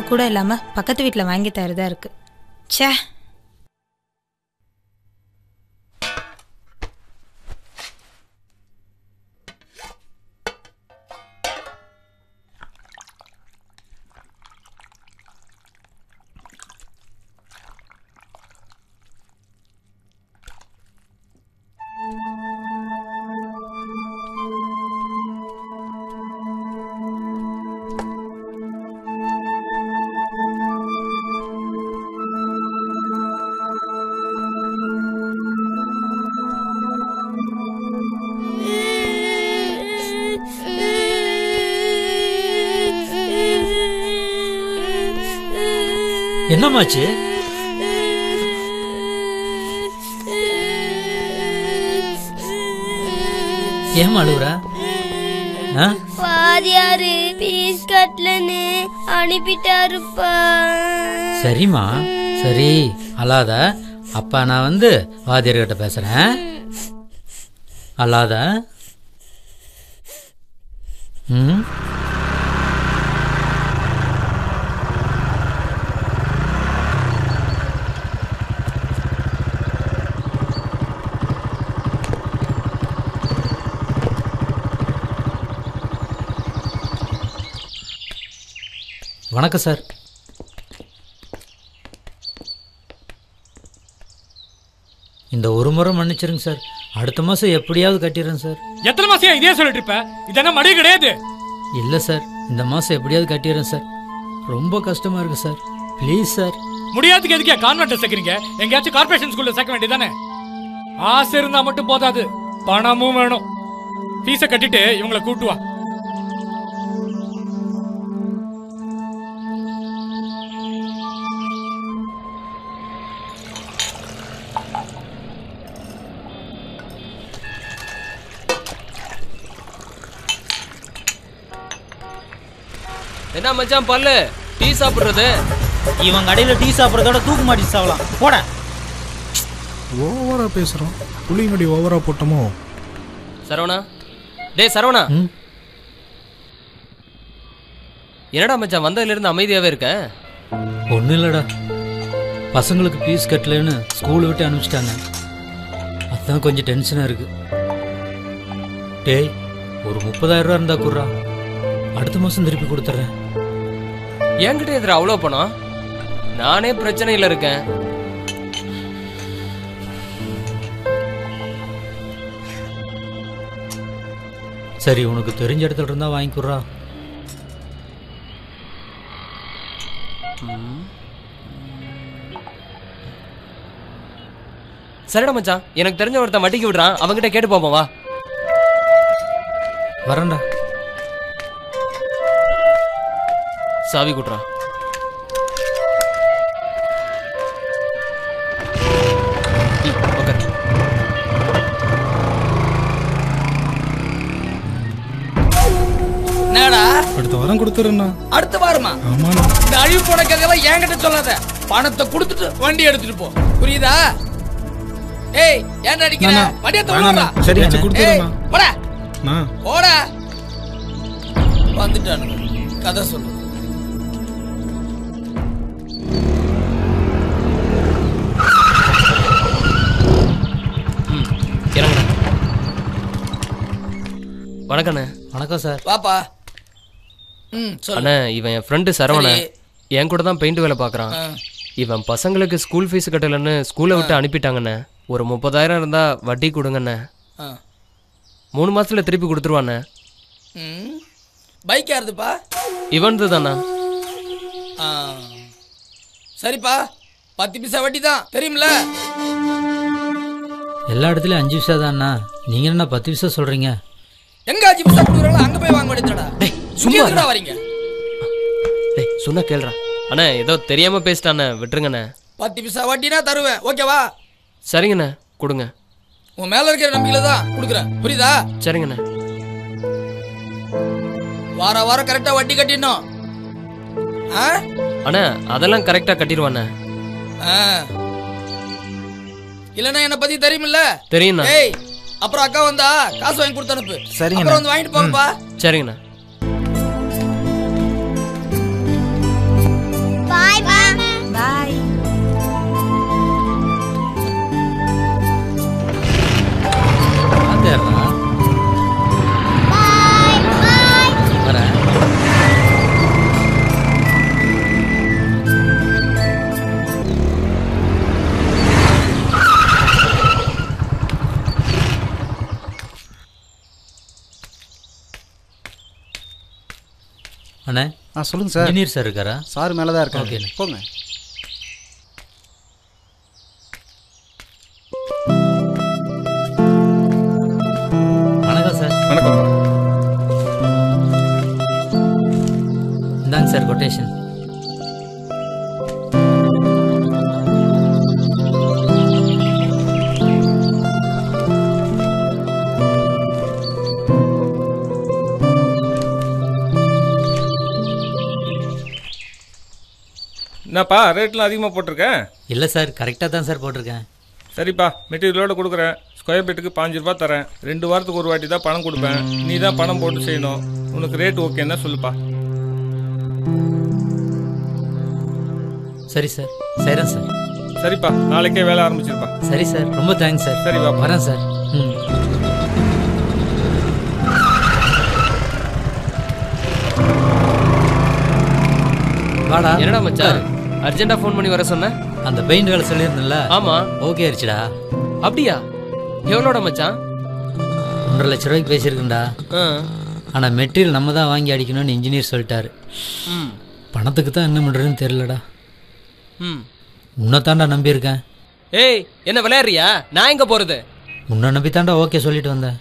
கூட இல்லாம பக்கத்து வீட்ல வாங்கி தரதா இருக்கு ச்சே என்னம்மாச்சு ஏன் அழுகுறா ஆ வாதியாரு பீஸ் கட்டலன்னு அனுப்பிட்டாருப்பா சரிம்மா சரி அழாத அப்பா நான் வந்து வாத்தியார்கிட்ட பேசுறேன் அழாத ம் வணக்கம் சார் இந்த ஒரு முறை மன்னிச்சிருங்க சார் அடுத்த மாதம் எப்படியாவது கட்டிடுறேன் சார் எத்தனை மாசம் இதே சொல்லிட்டு இருப்ப இது என்ன மடி கிடையாது இல்லை சார் இந்த மாதம் எப்படியாவது கட்டிடுறேன் சார் ரொம்ப கஷ்டமாக இருக்குது சார் ப்ளீஸ் சார் முடியாதுக்கு எதுக்கே கான்வென்ட் சேர்க்கறீங்க எங்கேயாச்சும் கார்பரேஷன் ஸ்கூல்ல சேர்க்க வேண்டியதானே ஆசை இருந்தா மட்டும் போதாது பணமும் வேணும் ஃபீஸை கட்டிட்டு இவங்களை கூட்டு வா என்ன மச்சான் பல்லு டீ சாப்பிடுறது இவன் கடையில டீ சாப்பிட்றதோட தூக்கு மாட்டி சாவலாம் போட ஓவரா பேசுறோம் புளிங்கடி ஓவரா போட்டோமோ சரவணா டேய் சரவணா ம் என்னடா மச்சான் வந்ததுல இருந்து அமைதியாவே இருக்க ஒன்றும் இல்லைடா பசங்களுக்கு ஃபீஸ் கட்டலைன்னு ஸ்கூல் விட்டு அனுப்பிச்சிட்டாங்க அதுதான் கொஞ்சம் டென்ஷனாக இருக்கு டேய் ஒரு முப்பதாயிரம் ரூபா இருந்தா குர்றா அடுத்த மாதம் திருப்பி கொடுத்துட்றேன் என்கிட்ட எதிர அவ்வளோ பணம் நானே பிரச்சனையில இருக்கேன் சரி உனக்கு தெரிஞ்ச இடத்துல இருந்தா வாங்கிக்குறா சரிடா மச்சான் எனக்கு தெரிஞ்ச ஒருத்தன் வட்டிக்கு விடுறான் அவன்கிட்ட கேட்டு பார்ப்போம் வா வரேன்டா சாவி குட்றான் என்னடா அடுத்த வாரம் கொடுத்துருண்ணா அடுத்த வாரமா ஆமாண்ணா இந்த அழிவு போன கதையெல்லாம் என்கிட்ட சொல்லாத பணத்தை கொடுத்துட்டு வண்டி எடுத்துட்டு போ புரியுதா ஏய் ஏன்டா அடிக்கிற அண்ணா, வண்டியை வேணாண்ணா. தொடுறா சரி வச்சு ஏய் கொடுத்துருண்ணா போடா அண்ணா போடா வந்துட்டானு கதை சொல்லு இறங்குண்ணே வணக்கண்ணே வணக்கம் சார் பாப்பா ம் சொல்லு அண்ணா இவன் என் ஃப்ரெண்டு சரவணன் சரி. என் கூட தான் பெயிண்ட் வேலை பார்க்குறான் ஆ. இவன் பசங்களுக்கு ஸ்கூல் ஃபீஸ் கட்டலைன்னு ஸ்கூலை விட்டு அனுப்பிட்டாங்கண்ணே ஒரு முப்பதாயிரம் இருந்தா வட்டி கொடுங்கண்ணே ஆ. மூணு மாசத்துல திருப்பி கொடுத்துருவாண்ணே ம் பைக் யாருதுப்பா இவன்து தானா ஆ. சரிப்பா பத்து பைசா வட்டி தான் தெரியுமில்ல எல்லா இடத்துலயும் அஞ்சு விசா தான்ண்ணா நீங்க என்ன பத்து விசா சொல்றீங்க எங்க அஞ்சு பைசா கொடுக்குறாங்களோ அங்க போய் வாங்க வேண்டியதுடா டேய் சும்மா சும்மா எதுக்குடா வரீங்க டேய் சொன்னா கேளுடா அண்ணா ஏதோ தெரியாம பேசிட்டாண்ணே விட்டுருங்கண்ணே பத்து பைசா வட்டினா தருவேன் ஓகேவா சரிங்கண்ணே கொடுங்க உன் மேல இருக்கிற நம்பிக்கையில தான் கொடுக்குறேன் புரியுதா சரிங்கண்ணே வார வாரம் கரெக்டா வட்டி கட்டிடணும் ஆ அண்ணா அதெல்லாம் கரெக்டா கட்டிடுவாண்ணே ஆ. இல்லைன்னா என்ன பத்தி தெரியுமில்ல தெரியுண்ணா ஏய் அப்புறம் அக்கா வந்தா காசு வாங்கி கொடுத்து அனுப்பு சரிங்கண்ணா. அப்புறம் வந்து வாங்கிட்டு போங்கப்பா சரிங்கண்ணா ஆ சொல்லுங்கள் சார் இன்ஜினியர் சார் இருக்காரா சார் மேலே தான் இருக்காரு ஓகேண்ணே. போங்க வணக்கம் சார் வணக்கம் இந்தாங்க சார் கொட்டேஷன் என்னப்பா ரேட்லாம் அதிகமாக போட்டிருக்கேன் இல்லை சார் கரெக்டாக தான் சார் போட்டிருக்கேன் சரிப்பா மெட்டீரியலோட கொடுக்குறேன் ஸ்கொயர் ஃபீட்டுக்கு பாஞ்சு ரூபா தரேன் ரெண்டு வாரத்துக்கு ஒரு வாட்டி தான் பணம் கொடுப்பேன் நீ தான் பணம் போட்டு செய்யணும் உனக்கு ரேட் ஓகேன்னா சொல்லுப்பா சரி சார் செய்கிறேன் சார் சரிப்பா நாளைக்கே வேலை ஆரம்பிச்சிருப்பா சரி சார் ரொம்ப தேங்க்ஸ் சார் சரி வா வரேன் சார் ம் வாடா என்னடா மச்சான் அர்ஜென்ட்டா ஃபோன் பண்ணி வர சொன்ன அந்த பெயிண்ட் வேலை சொல்லியிருந்தேன்ல ஆமா ஓகே ஆயிடுச்சுடா அப்படியா எவ்வளோட மச்சான் ஒன்றரை லட்ச ரூபாய்க்கு பேசியிருக்கேன்டா ஆ. ஆனால் மெட்டீரியல் நம்ம தான் வாங்கி அடிக்கணும்னு இன்ஜினியர் சொல்லிட்டாரு ம் பணத்துக்கு தான் என்ன பண்ணுறதுன்னு தெரிலடா ம் உன்னை தாண்டா நம்பியிருக்கேன் ஏய் என்ன விளையாடுறியா நான் எங்க போறது உன்னை நம்பி தாண்டா ஓகே சொல்லிட்டு வந்தேன்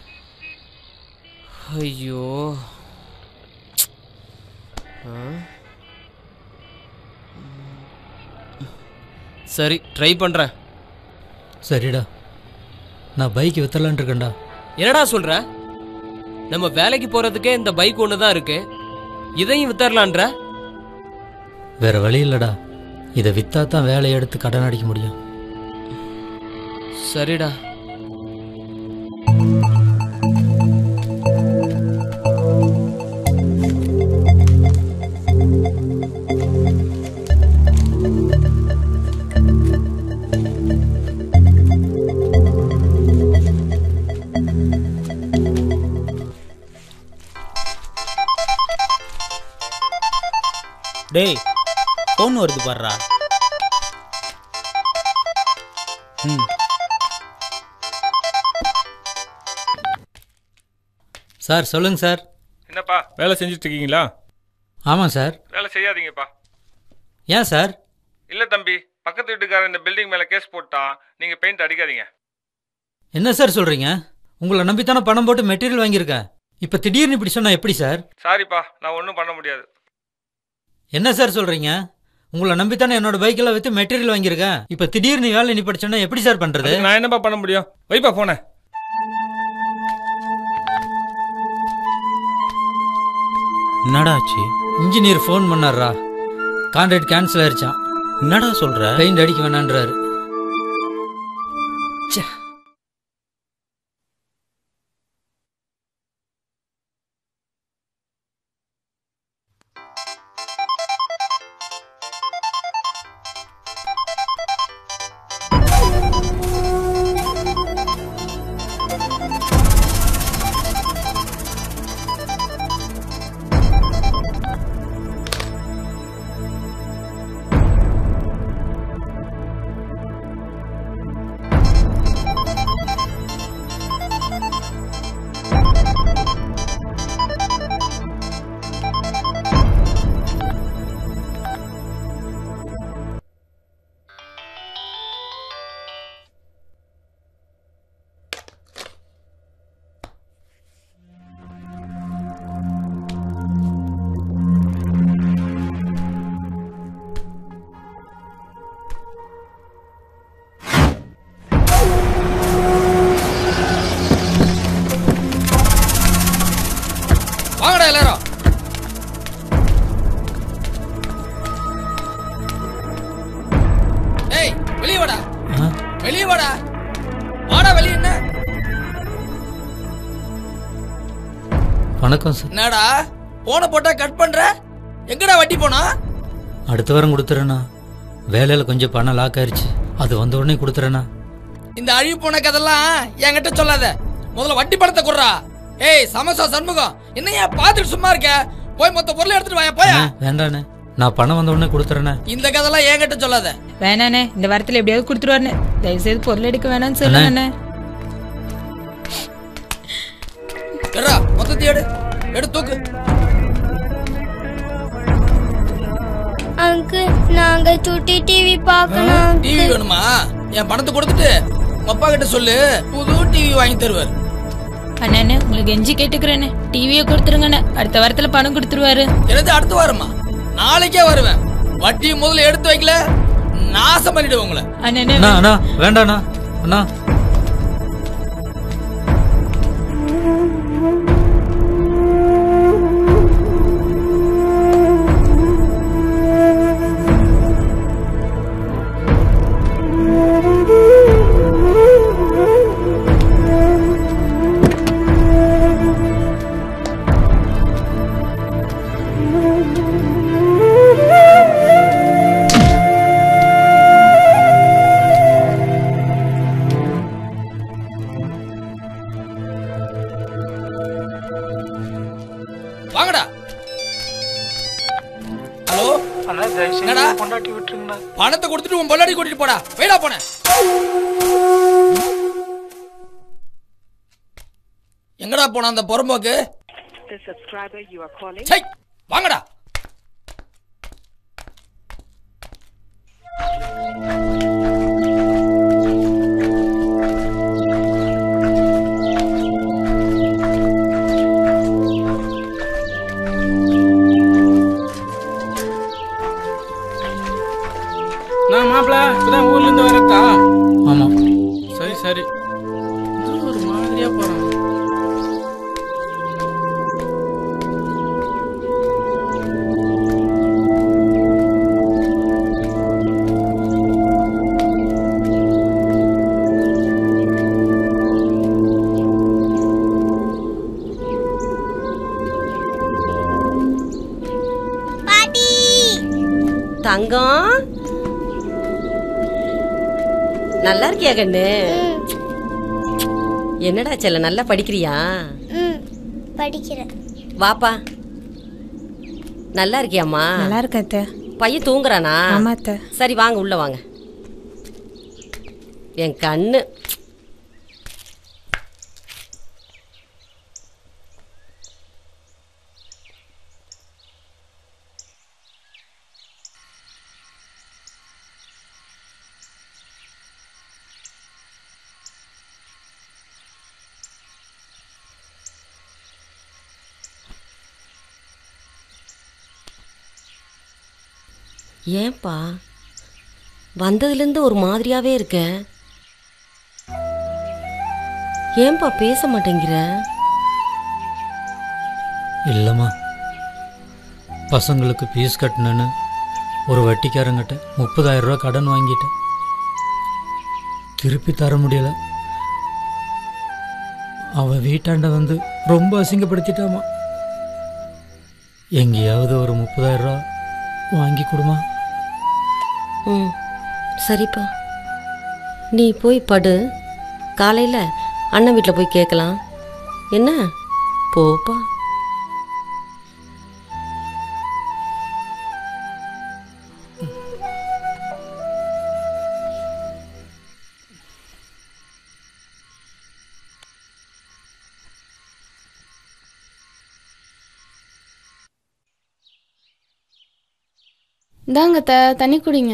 ஐயோ ஆ? சரி ட்ரை பண்றேன் சரிடா நான் பைக் வித்தலான் இருக்கேன்டா என்னடா சொல்ற நம்ம வேலைக்கு போறதுக்கே இந்த பைக் ஒன்று தான் இருக்கு இதையும் வித்தரலான்ற வேற வழி இல்லைடா இதை வித்தா தான் வேலையை எடுத்து கடன் அடிக்க முடியும் சரிடா டேய் ஃபோன் வருது பாடுறா ம் சார் சொல்லுங்க சார் என்னப்பா வேலை செஞ்சுட்டு இருக்கீங்களா ஆமாம் சார் வேலை செய்யாதீங்கப்பா ஏன் சார் இல்லை தம்பி பக்கத்து வீட்டுக்காரன் இந்த பில்டிங் மேலே கேஸ் போட்டான் நீங்கள் பெயிண்ட் அடிக்காதீங்க என்ன சார் சொல்கிறீங்க உங்களை நம்பித்தானே பணம் போட்டு மெட்டீரியல் வாங்கியிருக்கேன் இப்போ திடீர்னு இப்படி சொன்னா எப்படி சார் சாரிப்பா நான் ஒன்றும் பண்ண முடியாது என்ன சார் சொல்கிறீங்க உங்களை நம்பித்தானே என்னோட பைக்கெல்லாம் விற்று மெட்டீரியல் வாங்கியிருக்கேன் இப்போ திடீர்னு வேலை நீ படிச்சோன்னா எப்படி சார் பண்ணுறது அதுக்கு நான் என்னப்பா பண்ண முடியும் வைப்பா போனேன் என்னடா ஆச்சு இன்ஜினியர் ஃபோன் பண்ணாரா கான்ட்ராக்ட் கேன்சல் ஆயிருச்சான் என்னடா சொல்ற பெயிண்ட் அடிக்க வேணான்றாரு ச்சே. வாங்கடா எல்லாரும் ஏய் வெளியே வாடா ஆ? வெளியே வாடா வாடா வெளியே என்ன வணக்கம் சார் என்னடா போன போட்டா கட் பண்ற எங்கடா வட்டி போனா அடுத்த வாரம் கொடுத்துறேண்ணா வேலையில் கொஞ்சம் பணம் லாக் ஆயிருச்சு அது வந்த உடனே கொடுத்துறேண்ணா இந்த அழிவு போன கதெல்லாம் என்கிட்ட சொல்லாத முதல்ல வட்டி பணத்தை குடுறா ஏய் சமசா சண்முகம் என்னையா பார்த்துட்டு சும்மா இருக்க போய் மொத்த பொருளை எடுத்துட்டு வாயா போயா அண்ணே, வேண்டாண்ணே நான் பணம் வந்த உடனே கொடுத்துறேண்ணே இந்த கதெல்லாம் என்கிட்ட சொல்லாத வேணாண்ணே இந்த வாரத்தில் எப்படியாவது கொடுத்துருவாருண்ணே தயவுசெய்து பொருள் எடுக்க வேணாம்னு சொல்லுங்க அண்ணே எடுறா மொத்தத்தை எடு எடு தூக்கு அங்கிள் நாங்க சுட்டி டிவி பார்க்கணும் டிவி வேணுமா என் பணத்தை கொடுத்துட்டு உங்க அப்பா கிட்ட சொல்லு புது டிவி வாங்கி தருவார் அண்ணே உங்களுக்கு எஞ்சி கேட்டுக்கிறேன்னு டிவியை கொடுத்துருங்கண்ணே அடுத்த வாரத்துல பணம் கொடுத்துருவாரு எனது அடுத்து வாரமா நாளைக்கே வருவேன் வட்டி முதல்ல எடுத்து வைக்கல நாசம் பண்ணிடுவேன் உங்களை அண்ணே அண்ணா அண்ணா வேண்டாண்ணா அண்ணா வாங்கடா ஹலோ என்னடா பணத்தை கொடுத்துட்டு உன் பொள்ளாடி கூட்டிட்டு போடா வெயிடா போன எங்கடா போன அந்த புறம்போக்கு சை வாங்கடா நான் மாப்பிள்ள இப்பதான் ஊர்ல இருந்து வரட்டா ஆமா சரி சரி இது ஒரு மாதிரியா போறான் பாட்டி தங்கம் நல்லா இருக்கியா கண்ணு என்னடா செல்ல நல்லா படிக்கிறியா ம் படிக்கிறேன் வாப்பா நல்லா இருக்கியாம்மா நல்லா இருக்க அத்தை பையன் தூங்குறானா ஆமா அத்தை சரி வாங்க உள்ள வாங்க என் கண்ணு ஏன்பா வந்ததுலேருந்து ஒரு மாதிரியாவே இருக்க ஏன்பா பேச மாட்டேங்கிற இல்லைம்மா பசங்களுக்கு ஃபீஸ் கட்டணுன்னு ஒரு வட்டிக்காரங்கிட்ட முப்பதாயிரம் ரூபா கடன் வாங்கிட்டேன் திருப்பி தர முடியல அவன் வீட்டாண்ட வந்து ரொம்ப அசிங்கப்படுத்திட்டாமா எங்கேயாவது ஒரு முப்பதாயிரம் ரூபா வாங்கி கொடுமா ம் சரிப்பா நீ போய் படு காலையில் அண்ணன் வீட்டில் போய் கேட்கலாம் என்ன போப்பா இந்தாங்க த தண்ணி குடிங்க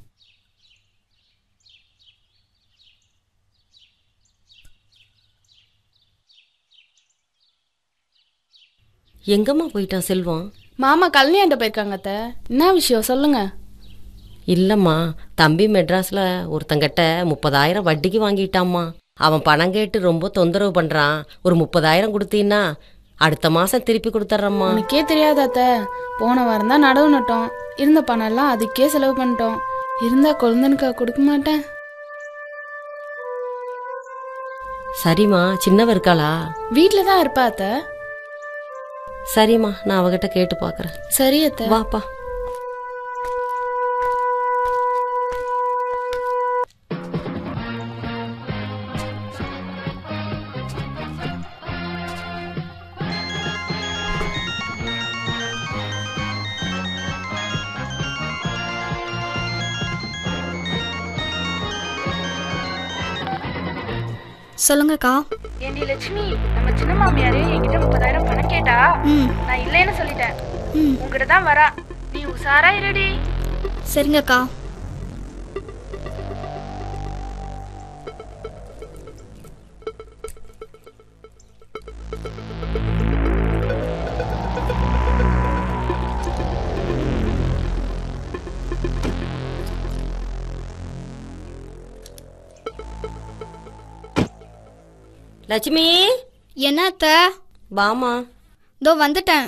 எங்கம்மா போயிட்டான் செல்வம் மாமா கல்யாண்ட போயிருக்காங்க அத்தை என்ன விஷயம் சொல்லுங்க இல்லைம்மா தம்பி மெட்ராஸில் ஒருத்தங்கிட்ட முப்பதாயிரம் வட்டிக்கு வாங்கிட்டாம்மா அவன் பணம் கேட்டு ரொம்ப தொந்தரவு பண்ணுறான் ஒரு முப்பதாயிரம் கொடுத்தீன்னா அடுத்த மாதம் திருப்பி கொடுத்துட்றம்மா உனக்கே தெரியாத அத்தை போன வாரம் தான் நடவு நட்டோம் இருந்த பணம் எல்லாம் அதுக்கே செலவு பண்ணிட்டோம் இருந்தா குழந்தனுக்கா கொடுக்க மாட்டேன் சரிம்மா சின்னவ இருக்காளா வீட்டில் தான் இருப்பா அத்தை சரிம்மா நான் அவகிட்ட கேட்டு பார்க்குறேன் சரி அத்தை வாப்பா சொல்லுங்கக்கா ஏண்டி லட்சுமி நம்ம சின்ன மாமியாரு என்கிட்ட முப்பதாயிரம் பணம் கேட்டா நான் இல்லைன்னு சொல்லிட்டேன் உங்ககிட்ட தான் வரா நீ உசாரா இருடி சரிங்கக்கா லட்சுமி என்ன அத்த வாமா இதோ வந்துட்டேன்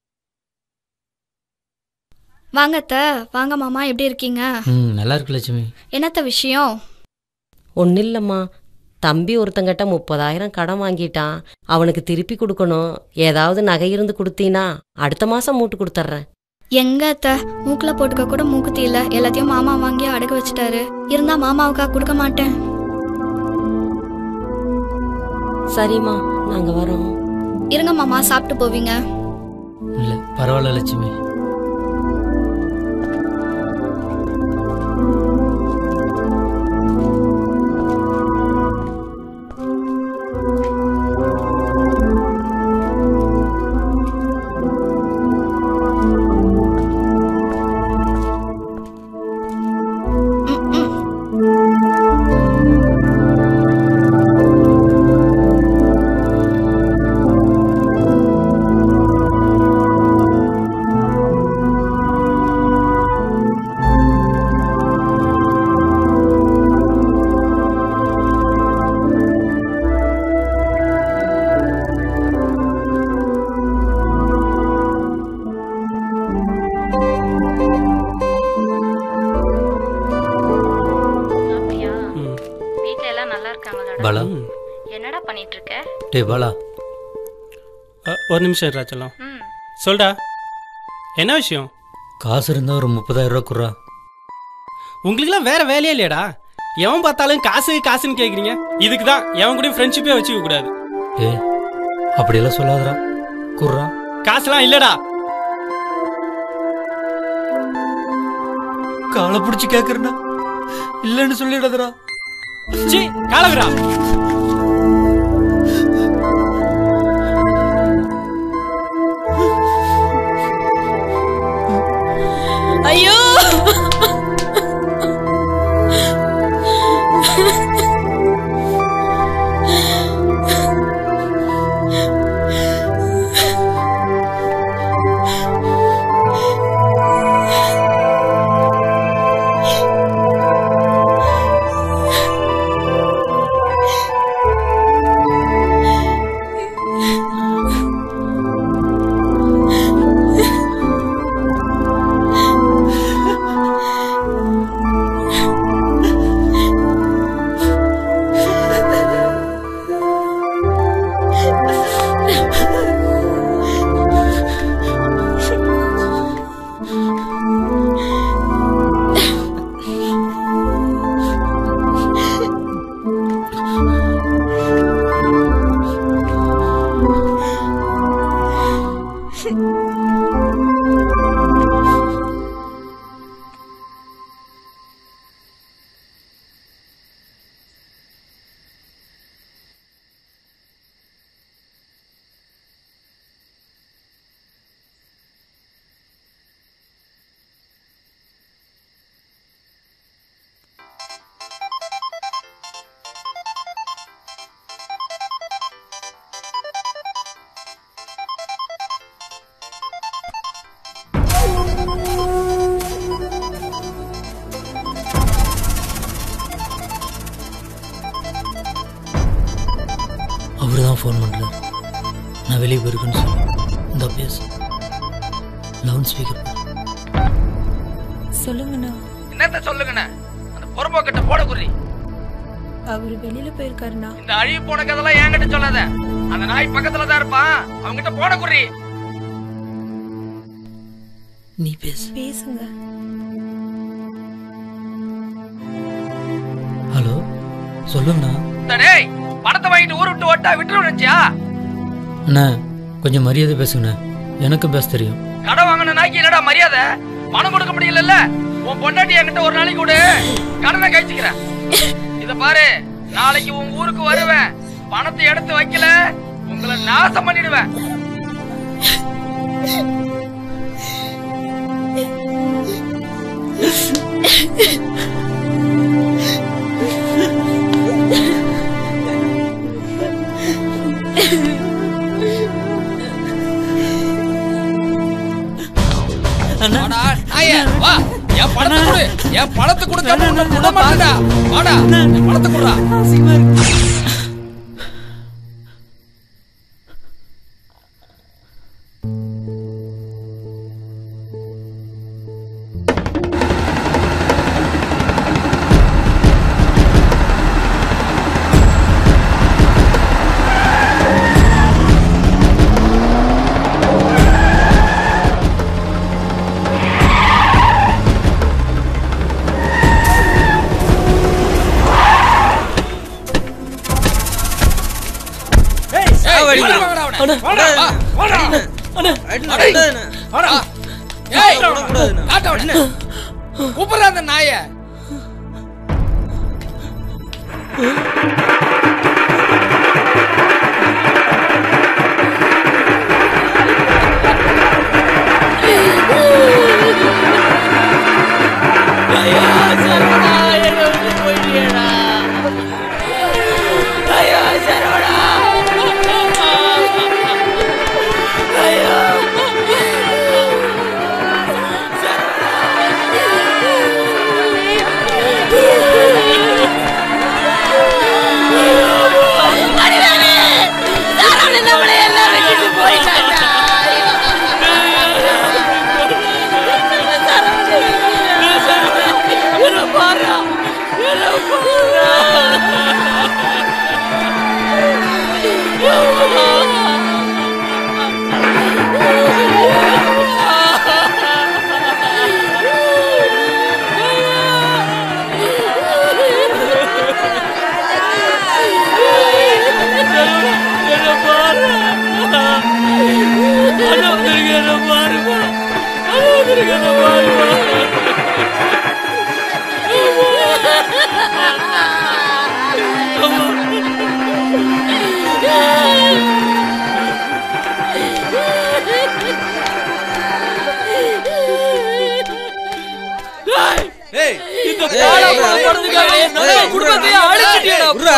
வாங்க அத்த வாங்க மாமா எப்படி இருக்கீங்க ம் நல்லா இருக்கு லட்சுமி என்னத்த விஷயம் ஒன்றும் இல்லைம்மா தம்பி ஒருத்தங்கிட்ட முப்பதாயிரம் கடன் வாங்கிட்டான் அவனுக்கு திருப்பி கொடுக்கணும் ஏதாவது நகை இருந்து கொடுத்தீனா அடுத்த மாதம் மூட்டு கொடுத்துட்றேன் எங்க அத்த மூக்குல போட்டுக்க கூட மூக்குத்தி இல்ல எல்லாத்தையும் மாமா வாங்கி அடகு வச்சுட்டாரு இருந்தா மாமாவுக்கா கொடுக்க மாட்டேன் சரிம்மா நாங்கள் வரோம் இருங்க மாமா சாப்பிட்டு போவீங்க இல்லை பரவாயில்ல லட்சுமி வீட்ல எல்லாம் நல்லா இருக்காங்களா பாலா என்னடா பண்ணிட்டு இருக்க டே பாலா அ, ஒரு நிமிஷம் இருடா செல்லம் சொல்டா என்ன விஷயம் காசு இருந்தால் ஒரு முப்பதாயிரம் ரூபா குறா உங்களுக்குலாம் வேற வேலையே இல்லையாடா எவன் பார்த்தாலும் காசு காசுன்னு கேட்குறீங்க இதுக்கு தான் எவன் கூடயும் ஃப்ரெண்ட்ஷிப்பே வச்சுக்க கூடாது ஏய் அப்படியெல்லாம் சொல்லாதடா குர்றா காசுலாம் இல்லடா காலை பிடிச்சி கேட்குறேன்டா இல்லைன்னு சொல்லிடாதடா சி காலவிரா ஐயோ அவர் தான் ஃபோன் பண்ணுறாரு நான் வெளியே போயிருக்கேன்னு சொல்லி இந்த பேசு லவுட் ஸ்பீக்கர் சொல்லுங்கண்ணா என்னத்த சொல்லுங்கண்ணே அந்த பொறுப்போக்கிட்ட போட குறி அவர் வெளியில போயிருக்காருண்ணா இந்த அழிவு போன கதெல்லாம் என்கிட்ட சொல்லாத அந்த நாய் பக்கத்துல தான் இருப்பான் அவங்கிட்ட போட குறி நீ பேசு பேசுங்க ஹலோ சொல்லுங்கண்ணா இந்த டேய் பணத்தை வாங்கிட்டு ஊர் விட்டு ஓட்டா விட்டுருவோம் நினைச்சியா அண்ணா கொஞ்சம் மரியாதை பேசுங்கண்ணா எனக்கும் பேச தெரியும் கடன் வாங்கின நாய்க்கு என்னடா மரியாதை பணம் கொடுக்க முடியலல்ல உன் பொண்டாட்டி என்கிட்ட ஒரு நாளைக்கு கொடு கடனை கழிச்சுக்கிறேன் இத பாரு நாளைக்கு உன் ஊருக்கு வருவேன் பணத்தை எடுத்து வைக்கல உங்களை நாசம் பண்ணிடுவேன் வாடா, நாயே, வா என் பணத்தை கொடு என் பணத்தை கொடுக்காம உன்னை விட மாட்டேன்டா வாடா என் பணத்தை கொடுடா ஏய், வாடா, வாடா, வாடா. வாடா, வா, வாடா. வாடா. வாடா. ஏய், காட்டு அவனை. கூப்பிடுறா அந்த நாயை இந்த பாலா படுறதுக்காக நம்ம குடும்பத்தையே அழிச்சிட்டியடா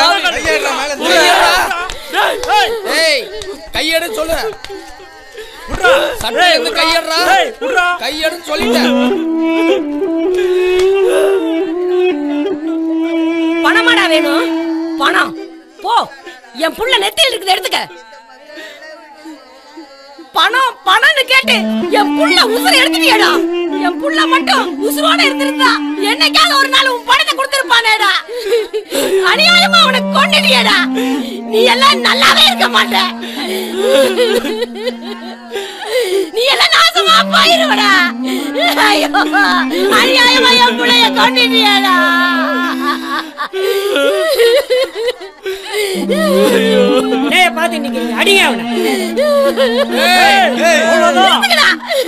ஏய் கையெடு சொல்லு சட்டை இருந்து கையெடுறா கையெடுன்னு சொல்லிட்டேன் பணமாடா வேணும் பணம் போ என் புள்ள நெத்தியில் இருக்குது எடுத்துக்க பணம் பணம்னு கேட்டு என் புள்ள உசுரை எடுத்துட்டியடா என் புள்ள மட்டும் உசுரோட இருந்திருந்தா என்னைக்காவது ஒரு நாள் உன் பணத்தை கொடுத்திருப்பானேடா அநியாயமா அவனை கொண்டுட்டியடா நீ எல்லாம் நல்லாவே இருக்க மாட்ட நீ எல்லாம் நாசமா போயிருவடா ஐயோ அநியாயமா என் புள்ளைய கொண்டுட்டியடா டேய் பாத்து இன்னைக்கு அடிங்க அவனை எதுக்குடா?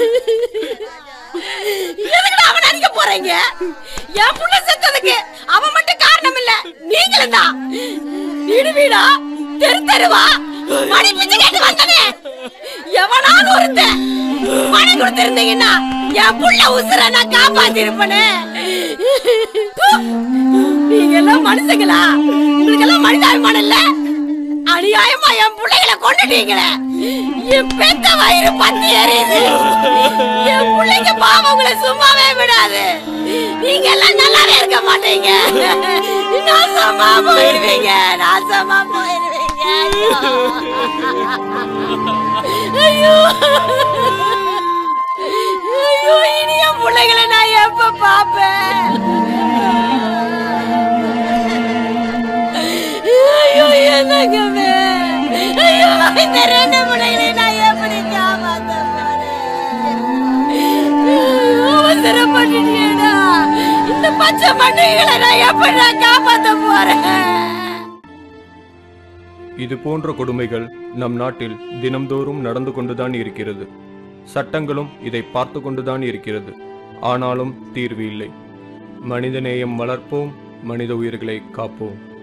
எதுக்குடா அவனை அடிக்க போறீங்க என் புள்ள செத்ததுக்கு அவன் மட்டும் காரணம் இல்ல நீங்களும் தான் வீடு வீடா தெரு தெருவா மணி பிச்சை கேட்டு வந்தனே எவனாவது ஒருத்தன் மணி கொடுத்திருந்தீங்கன்னா என் புள்ள உசுர நான் காப்பாத்தி இருப்பனே நீங்க எல்லாம் மனுஷங்களா உங்களுக்கு எல்லாம் மனிதாபிமானம் இல்ல அநியாயமா என் பிள்ளைகளை கொண்டுட்டீங்களே என் பெத்த வயிறு பத்தி எரியுது என் பிள்ளைங்க பாவம் உங்களை சும்மாவே விடாது நீங்க எல்லாம் நல்லாவே இருக்க மாட்டீங்க நாசமா போயிருவீங்க நாசமா போயிருவீங்க ஐயோ ஐயோ இனி என் பிள்ளைகளை நான் எப்ப பாப்பேன் ஐயோ என்னங்கவே ஐயோ இந்த ரெண்டு பிள்ளைகளை நான் எப்படி காப்பாத்த அவசரப்பட்டுட்டியடா இந்த பச்சை மண்ணுகளை நான் எப்படி நான் காப்பாத்த போறேன் இது போன்ற கொடுமைகள் நம் நாட்டில் தினம்தோறும் நடந்து கொண்டுதான் இருக்கிறது சட்டங்களும் இதை பார்த்து கொண்டுதான் இருக்கிறது ஆனாலும் தீர்வு இல்லை மனிதநேயம் வளர்ப்போம் மனித உயிர்களை காப்போம்